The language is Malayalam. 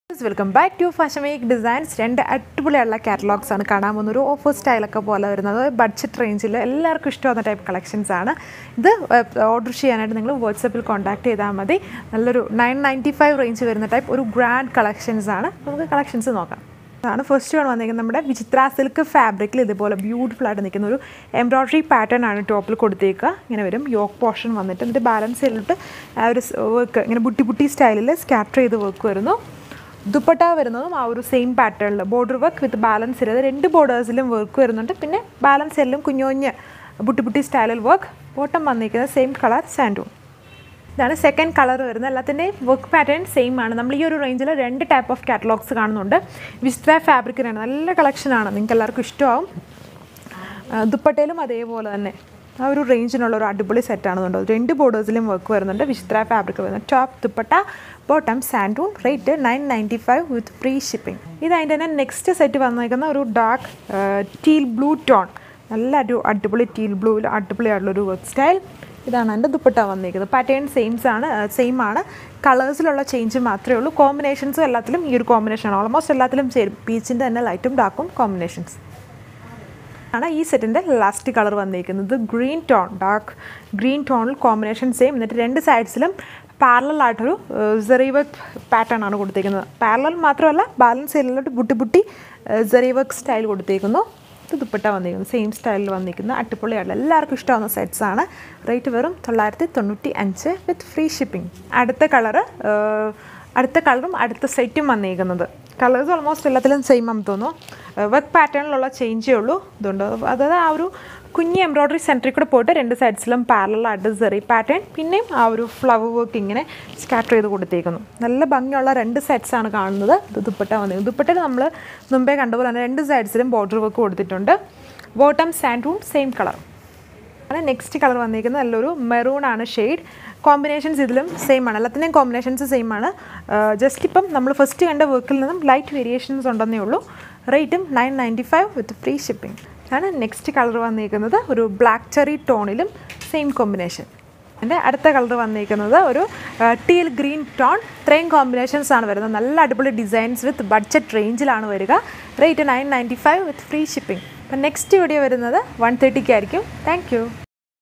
welcome back to fashion week designs രണ്ട് അടിപൊളിയുള്ള കാറ്റലോഗ്സ് ആണ് കാണാൻ പോകുന്ന ഒരു ഓഫർ സ്റ്റൈലൊക്കെ പോലെ വരുന്നത് ബഡ്ജറ്റ് റേഞ്ചിൽ എല്ലാവർക്കും ഇഷ്ടമാകുന്ന ടൈപ്പ് കളക്ഷൻസ് ആണ് ഇത് ഓർഡർ ചെയ്യാനായിട്ട് നിങ്ങൾ വാട്സപ്പിൽ കോൺടാക്ട് ചെയ്താൽ മതി നല്ലൊരു നയൻ നയൻറ്റി ഫൈവ് റേഞ്ച് വരുന്ന ടൈപ്പ് ഒരു ഗ്രാൻഡ് കളക്ഷൻസ് ആണ് നമുക്ക് കളക്ഷൻസ് നോക്കാം അതാണ് ഫസ്റ്റ് വൺ വന്നിരിക്കുന്നത് നമ്മുടെ വിചിത്ര സിൽക്ക് ഫാബ്രിക്കിൽ ഇതുപോലെ ബ്യൂട്ടിഫുൾ ആയിട്ട് നിൽക്കുന്ന ഒരു എംബ്രോയ്ഡറി പാറ്റേൺ ആണ് ടോപ്പിൽ കൊടുത്തേക്കുക ഇങ്ങനെ വരും യോക്ക് പോർഷൻ വന്നിട്ട് എന്നിട്ട് ബാലൻസ് ചെയ്തിട്ട് ആ ഒരു വർക്ക് ഇങ്ങനെ ബുട്ടി ബുട്ടി സ്റ്റൈലിൽ സ്കാറ്റർ ചെയ്ത് വർക്ക് വരുന്നു ദുപ്പട്ട വരുന്നതും ആ ഒരു സെയിം പാറ്റേണിൽ ബോർഡർ വർക്ക് വിത്ത് ബാലൻസ് ചെയ്തത് രണ്ട് ബോർഡേഴ്സിലും വർക്ക് വരുന്നുണ്ട് പിന്നെ ബാലൻസ് എല്ലാം കുഞ്ഞു കുഞ്ഞ് ബുട്ടി ബുട്ടി സ്റ്റൈലിൽ വർക്ക് ബോട്ടം വന്നിരിക്കുന്നത് സെയിം കളർ സാൻഡൂൺ ഇതാണ് സെക്കൻഡ് കളർ വരുന്നത് എല്ലാത്തിൻ്റെയും വർക്ക് പാറ്റേൺ സെയിം ആണ് നമ്മൾ ഈ ഒരു റേഞ്ചിൽ രണ്ട് ടൈപ്പ് ഓഫ് കാറ്റലോഗ്സ് കാണുന്നുണ്ട് വിസ്ത്ര ഫാബ്രിക്കിനാണ് നല്ല കളക്ഷനാണ് നിങ്ങൾക്ക് എല്ലാവർക്കും ഇഷ്ടമാവും ആ, ദുപ്പട്ടയിലും അതേപോലെ തന്നെ ആ ഒരു റേഞ്ചിനുള്ള ഒരു അടിപൊളി സെറ്റാണെന്നുണ്ട് രണ്ട് ബോർഡേഴ്സിലും വർക്ക് വരുന്നുണ്ട് വിചിത്ര ഫാബ്രിക് വരുന്നത് ടോപ്പ് ദുപ്പട്ട ബോട്ടം സാൻഡൂൺ rate nine ninety five with free shipping ഇത് അതിൻ്റെ തന്നെ നെക്സ്റ്റ് സെറ്റ് വന്നിരിക്കുന്ന ഒരു ഡാർക്ക് ടീൽ ബ്ലൂ ടോൺ നല്ല ഒരു അടിപൊളി ടീൽ ബ്ലൂവിൽ അടിപൊളിയായിട്ടുള്ളൊരു വർക്ക് സ്റ്റൈൽ ഇതാണ് എൻ്റെ ദുപ്പട്ട വന്നിരിക്കുന്നത് പാറ്റേൺ സെയിംസ് ആണ് സെയിം ആണ് കളേഴ്സിലുള്ള ചേഞ്ച് മാത്രമേ ഉള്ളൂ കോമ്പിനേഷൻസും എല്ലാത്തിലും ഈ ഒരു കോമ്പിനേഷൻ ഓൾമോസ്റ്റ് എല്ലാത്തിലും ചേരും പീച്ചിൻ്റെ തന്നെ ലൈറ്റും ഡാർക്കും കോമ്പിനേഷൻസ് ആണ് ഈ സെറ്റിൻ്റെ ലാസ്റ്റ് കളർ വന്നിരിക്കുന്നത് ഗ്രീൻ ടോൺ ഡാർക്ക് ഗ്രീൻ ടോണിൽ കോമ്പിനേഷൻ സെയിം എന്നിട്ട് രണ്ട് സൈഡ്സിലും പാരലൽ ആയിട്ടൊരു സെറി വർക്ക് പാറ്റേൺ ആണ് കൊടുത്തേക്കുന്നത് പാരലൽ മാത്രമല്ല ബാലൻസ് ചെയ്തിലോട്ട് ബുട്ടി ബുട്ടി സെറി വർക്ക് സ്റ്റൈൽ കൊടുത്തേക്കുന്നു ഇത് ദുപ്പട്ട വന്നിരിക്കുന്നു സെയിം സ്റ്റൈലിൽ വന്നിരിക്കുന്ന അടിപൊളിയായിട്ടുള്ള എല്ലാവർക്കും ഇഷ്ടമാവുന്ന സെറ്റ്സ് ആണ് റേറ്റ് വെറും തൊള്ളായിരത്തി തൊണ്ണൂറ്റി അഞ്ച് വിത്ത് ഫ്രീ ഷിപ്പിംഗ് അടുത്ത കളറ് അടുത്ത കളറും അടുത്ത സെറ്റും വന്നിരിക്കുന്നത് കളേഴ്സ് ഓൾമോസ്റ്റ് എല്ലാത്തിലും സെയിം ആണെന്ന് തോന്നുന്നു വർക്ക് പാറ്റേണിലുള്ള ചേഞ്ചേ ഉള്ളൂ ഇതുണ്ട് അതായത് ആ ഒരു കുഞ്ഞ് എംബ്രോയ്ഡറി സെൻറ്ററിൽ കൂടെ പോയിട്ട് രണ്ട് സൈഡ്സിലും പാരലായിട്ട് സെറി പാറ്റേൺ പിന്നെയും ആ ഒരു ഫ്ലവർ വർക്ക് ഇങ്ങനെ സ്കാറ്റർ ചെയ്ത് കൊടുത്തേക്കുന്നു നല്ല ഭംഗിയുള്ള രണ്ട് സെറ്റ്സ് ആണ് കാണുന്നത് ഇത് ദുപ്പട്ട വന്നിരിക്കുന്നത് ദുപ്പട്ടയിൽ നമ്മൾ മുമ്പേ കണ്ടപോലെ തന്നെ രണ്ട് സൈഡ്സിലും ബോർഡർ വർക്ക് കൊടുത്തിട്ടുണ്ട് ബോട്ടം സാൻഡൂൺ സെയിം കളർ ആണ് നെക്സ്റ്റ് കളർ വന്നിരിക്കുന്നത് നല്ലൊരു മെറൂൺ ആണ് ഷെയ്ഡ് കോമ്പിനേഷൻസ് ഇതിലും സെയിം ആണ് എല്ലാത്തിൻ്റെയും കോമ്പിനേഷൻസ് സെയിം ആണ് ജസ്റ്റ് ഇപ്പം നമ്മൾ ഫസ്റ്റ് കണ്ട വർക്കിൽ നിന്നും ലൈറ്റ് വേരിയേഷൻസ് ഉണ്ടെന്നേ ഉള്ളൂ റേറ്റും nine ninety five with free shipping ആണ് നെക്സ്റ്റ് കളർ വന്നിരിക്കുന്നത് ഒരു ബ്ലാക്ക് ചെറി ടോണിലും സെയിം കോമ്പിനേഷൻ എൻ്റെ അടുത്ത കളർ വന്നിരിക്കുന്നത് ഒരു ടീൽ ഗ്രീൻ ടോൺ ഇത്രയും കോമ്പിനേഷൻസ് ആണ് വരുന്നത് നല്ല അടിപൊളി ഡിസൈൻസ് വിത്ത് ബഡ്ജറ്റ് റേഞ്ചിലാണ് വരിക rate nine ninety five with free shipping അപ്പം നെക്സ്റ്റ് വീഡിയോ വരുന്നത് വൺ തേർട്ടിക്കായിരിക്കും താങ്ക് യു